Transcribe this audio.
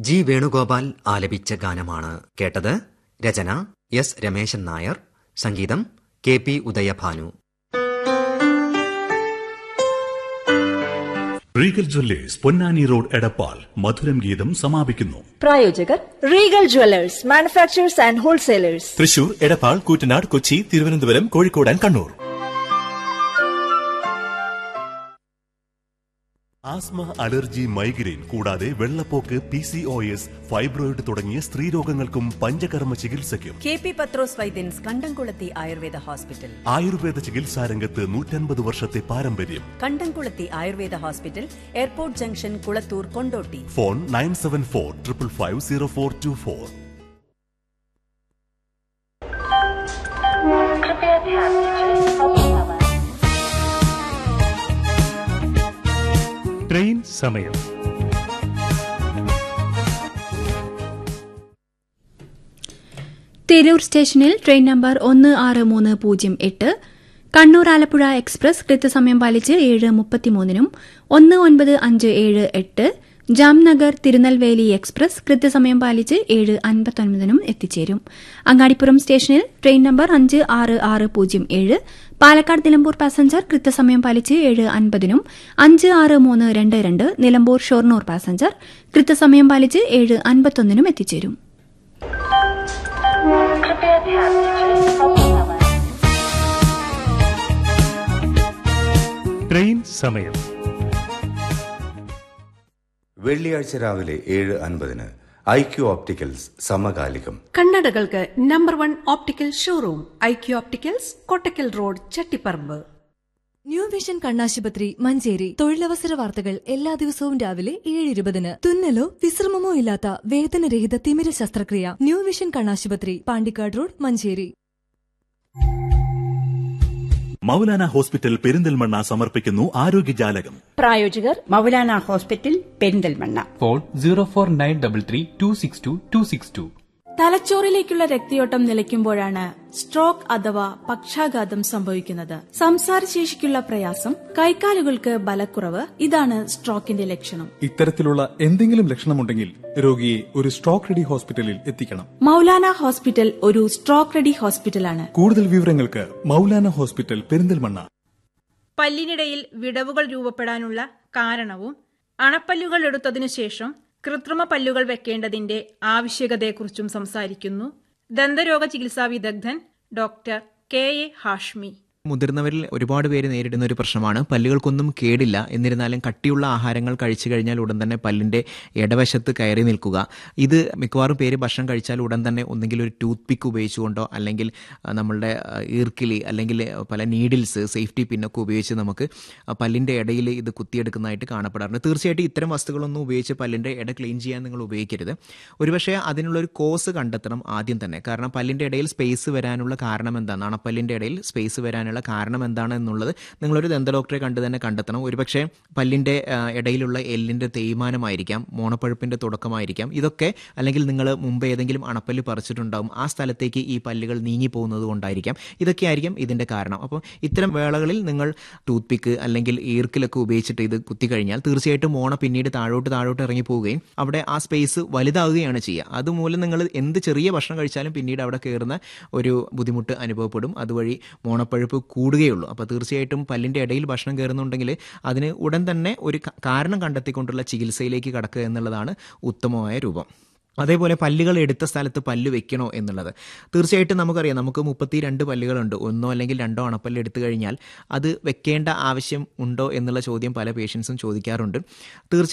G Venugopal ആലപിച്ച ഗാനമാണ് കേട്ടത് രചന എസ് രമേശൻ നായർ സംഗീതം K P Udayabhanu Regal jewellers Ponnani road Edappal മധുരം ഗീതം സമാപിക്കുന്നു പ്രായോജകർ Regal jewellers manufacturers and wholesalers Thrissur Edappal Koottanad Kochi Thiruvananthapuram Kozhikode and Kannur asthma allergy migraine കൂടാതെ വെള്ളപ്പോക്ക് P C O S fibroid തുടങ്ങിയ സ്ത്രീരോഗങ്ങൾക്കും പഞ്ചകർമ്മ ചികിത്സയ്ക്കും കെ പി പത്രോസ് വൈദ്യൻസ് കണ്ടംകുളത്തി ആയുർവേദ ഹോസ്പിറ്റൽ ആയുർവേദ ചികിത്സാ രംഗത്ത് നൂറ്റൻപത് വർഷത്തെ പാരമ്പര്യം Kandamkulathy Ayurveda hospital airport junction Kulathur Kondotty phone nine seven four triple five zero four two four train സമയം തിരൂർ സ്റ്റേഷനിൽ ട്രെയിൻ നമ്പർ ഒന്ന് ആറ് മൂന്ന് പൂജ്യം എട്ട് കണ്ണൂർ ആലപ്പുഴ എക്സ്പ്രസ് കൃത്യസമയം പാലിച്ച് ഏഴ് മുപ്പത്തിമൂന്നിനും ഒന്ന് ഒൻപത് അഞ്ച് ഏഴ് എട്ട് ജാംനഗർ തിരുനെൽവേലി എക്സ്പ്രസ് കൃത്യസമയം പാലിച്ച് ഏഴ് അൻപത്തൊൻപതിനും എത്തിച്ചേരും അങ്ങാടിപ്പുറം സ്റ്റേഷനിൽ ട്രെയിൻ നമ്പർ അഞ്ച് ആറ് ആറ് പൂജ്യം ഏഴ് പാലക്കാട് നിലമ്പൂർ പാസഞ്ചർ കൃത്യസമയം പാലിച്ച് ഏഴ് അൻപതിനും അഞ്ച് ആറ് മൂന്ന് രണ്ട് രണ്ട് നിലമ്പൂർ ഷൊർണൂർ പാസഞ്ചർ കൃത്യസമയം പാലിച്ച് ഏഴ് അൻപത്തൊന്നിനും എത്തിച്ചേരും ട്രെയിൻ സമയം വെള്ളിയാഴ്ച രാവിലെ ഏഴ് അൻപതിന് ഐ ക്യു ഓപ്റ്റിക്കൽസ് സമകാലികം കണ്ണടകൾക്ക് number one optical showroom I Q opticals Kottakkal road Chattiparamba new vision കണ്ണാശുപത്രി മഞ്ചേരി തൊഴിലവസര വാർത്തകൾ എല്ലാ ദിവസവും രാവിലെ ഏഴ് ഇരുപതിന് തുന്നലോ വിശ്രമമോ ഇല്ലാത്ത വേദനരഹിത തിമിര ശസ്ത്രക്രിയ ന്യൂ വിഷൻ കണ്ണാശുപത്രി പാണ്ടിക്കാട് റോഡ് മഞ്ചേരി മൗലാന ഹോസ്പിറ്റൽ പെരിന്തൽമണ്ണ സമർപ്പിക്കുന്നു ആരോഗ്യജാലകം പ്രായോജകർ Moulana hospital Perinthalmanna phone zero four nine double three two six two two six two തലച്ചോറിലേക്കുള്ള രക്തയോട്ടം നിലയ്ക്കുമ്പോഴാണ് സ്ട്രോക്ക് അഥവാ പക്ഷാഘാതം സംഭവിക്കുന്നത് സംസാരശേഷിക്കുള്ള പ്രയാസം കൈക്കാലുകൾക്ക് ബലക്കുറവ് ഇതാണ് സ്ട്രോക്കിന്റെ ലക്ഷണം ഇത്തരത്തിലുള്ള എന്തെങ്കിലും ലക്ഷണമുണ്ടെങ്കിൽ രോഗിയെ ഒരു സ്ട്രോക്ക് റെഡി ഹോസ്പിറ്റലിൽ എത്തിക്കണം മൗലാന ഹോസ്പിറ്റൽ ഒരു സ്ട്രോക്ക് റെഡി ഹോസ്പിറ്റലാണ് കൂടുതൽ വിവരങ്ങൾക്ക് മൗലാന ഹോസ്പിറ്റൽ പെരിന്തൽമണ്ണ പല്ലിനിടയിൽ വിടവുകൾ രൂപപ്പെടാനുള്ള കാരണവും അണപ്പല്ലുകൾ എടുത്തതിനു ശേഷം കൃത്രിമ പല്ലുകൾ വെക്കേണ്ടതിന്റെ ആവശ്യകതയെക്കുറിച്ചും സംസാരിക്കുന്നു ദന്തരോഗ ചികിത്സാ വിദഗ്ധൻ ഡോക്ടർ കെ എ ഹാഷ്മി മുതിർന്നവരിൽ ഒരുപാട് പേര് നേരിടുന്ന ഒരു പ്രശ്നമാണ് പല്ലുകൾക്കൊന്നും കേടില്ല എന്നിരുന്നാലും കട്ടിയുള്ള ആഹാരങ്ങൾ കഴിച്ചു കഴിഞ്ഞാൽ ഉടൻ തന്നെ പല്ലിന്റെ ഇടവശത്ത് കയറി നിൽക്കുക ഇത് മിക്കവാറും പേര് ഭക്ഷണം കഴിച്ചാൽ ഉടൻ തന്നെ ഒന്നെങ്കിൽ ഒരു ടൂത്ത് പിക്ക് ഉപയോഗിച്ചുകൊണ്ടോ അല്ലെങ്കിൽ ആ, നമ്മളുടെ ആ, ഈർക്കിലി അല്ലെങ്കിൽ പല നീഡിൽസ് സേഫ്റ്റി പിന്നൊക്കെ ഉപയോഗിച്ച് നമുക്ക് ആ പല്ലിന്റെ ഇടയിൽ ഇത് കുത്തിയെടുക്കുന്നതായിട്ട് കാണപ്പെടാറുണ്ട് തീർച്ചയായിട്ടും ഇത്തരം വസ്തുക്കളൊന്നും ഉപയോഗിച്ച് പല്ലിന്റെ ഇട ക്ലീൻ ചെയ്യാൻ നിങ്ങൾ ഉപയോഗിക്കരുത് ഒരുപക്ഷെ അതിനുള്ളൊരു കോസ് കണ്ടെത്തണം ആദ്യം തന്നെ കാരണം പല്ലിന്റെ ഇടയിൽ സ്പേസ് വരാനുള്ള കാരണം എന്താണ് അണപ്പല്ലിന്റെ ഇടയിൽ സ്പേസ് വരാനുള്ള കാരണം എന്താണ് എന്നുള്ളത് നിങ്ങളൊരു ദന്ത ഡോക്ടറെ കണ്ട് തന്നെ കണ്ടെത്തണം ഒരുപക്ഷെ പല്ലിന്റെ ആ, ഇടയിലുള്ള എല്ലിന്റെ തേയ്മാനമായിരിക്കാം മോണപ്പഴുപ്പിന്റെ തുടക്കമായിരിക്കാം ഇതൊക്കെ അല്ലെങ്കിൽ നിങ്ങൾ മുമ്പ് ഏതെങ്കിലും അണപ്പല്ല് പറിച്ചിട്ടുണ്ടാവും ആ സ്ഥലത്തേക്ക് ഈ പല്ലുകൾ നീങ്ങി പോകുന്നത് കൊണ്ടായിരിക്കാം ഇതൊക്കെ ആയിരിക്കും ഇതിന്റെ കാരണം അപ്പോൾ ഇത്തരം വേളകളിൽ നിങ്ങൾ ടൂത്ത് പിക്ക് അല്ലെങ്കിൽ ഈർക്കിലൊക്കെ ഉപയോഗിച്ചിട്ട് ഇത് കുത്തിക്കഴിഞ്ഞാൽ തീർച്ചയായിട്ടും മോണ പിന്നീട് താഴോട്ട് താഴോട്ട് ഇറങ്ങി പോവുകയും അവിടെ ആ സ്പേസ് വലുതാവുകയാണ് ചെയ്യുക അതുമൂലം നിങ്ങൾ എന്ത് ചെറിയ ഭക്ഷണം കഴിച്ചാലും പിന്നീട് അവിടെ കയറുന്ന ഒരു ബുദ്ധിമുട്ട് അനുഭവപ്പെടും അതുവഴി മോണപ്പഴുപ്പ് കൂടുകയുള്ളൂ അപ്പോൾ തീർച്ചയായിട്ടും പല്ലിൻ്റെ ഇടയിൽ ഭക്ഷണം കയറുന്നുണ്ടെങ്കിൽ അതിന് ഉടൻ തന്നെ ഒരു ക- കാരണം കണ്ടെത്തിക്കൊണ്ടുള്ള ചികിത്സയിലേക്ക് കടക്കുക എന്നുള്ളതാണ് ഉത്തമമായ രൂപം അതേപോലെ പല്ലുകൾ എടുത്ത സ്ഥലത്ത് പല്ല് വെക്കണോ എന്നുള്ളത് തീർച്ചയായിട്ടും നമുക്കറിയാം നമുക്ക് മുപ്പത്തി രണ്ട് പല്ലുകളുണ്ട് ഒന്നോ അല്ലെങ്കിൽ രണ്ടോ അണപ്പല്ല് എടുത്തു കഴിഞ്ഞാൽ അത് വെക്കേണ്ട ആവശ്യം ഉണ്ടോ എന്നുള്ള ചോദ്യം പല പേഷ്യൻസും ചോദിക്കാറുണ്ട് തീർച്ചയായും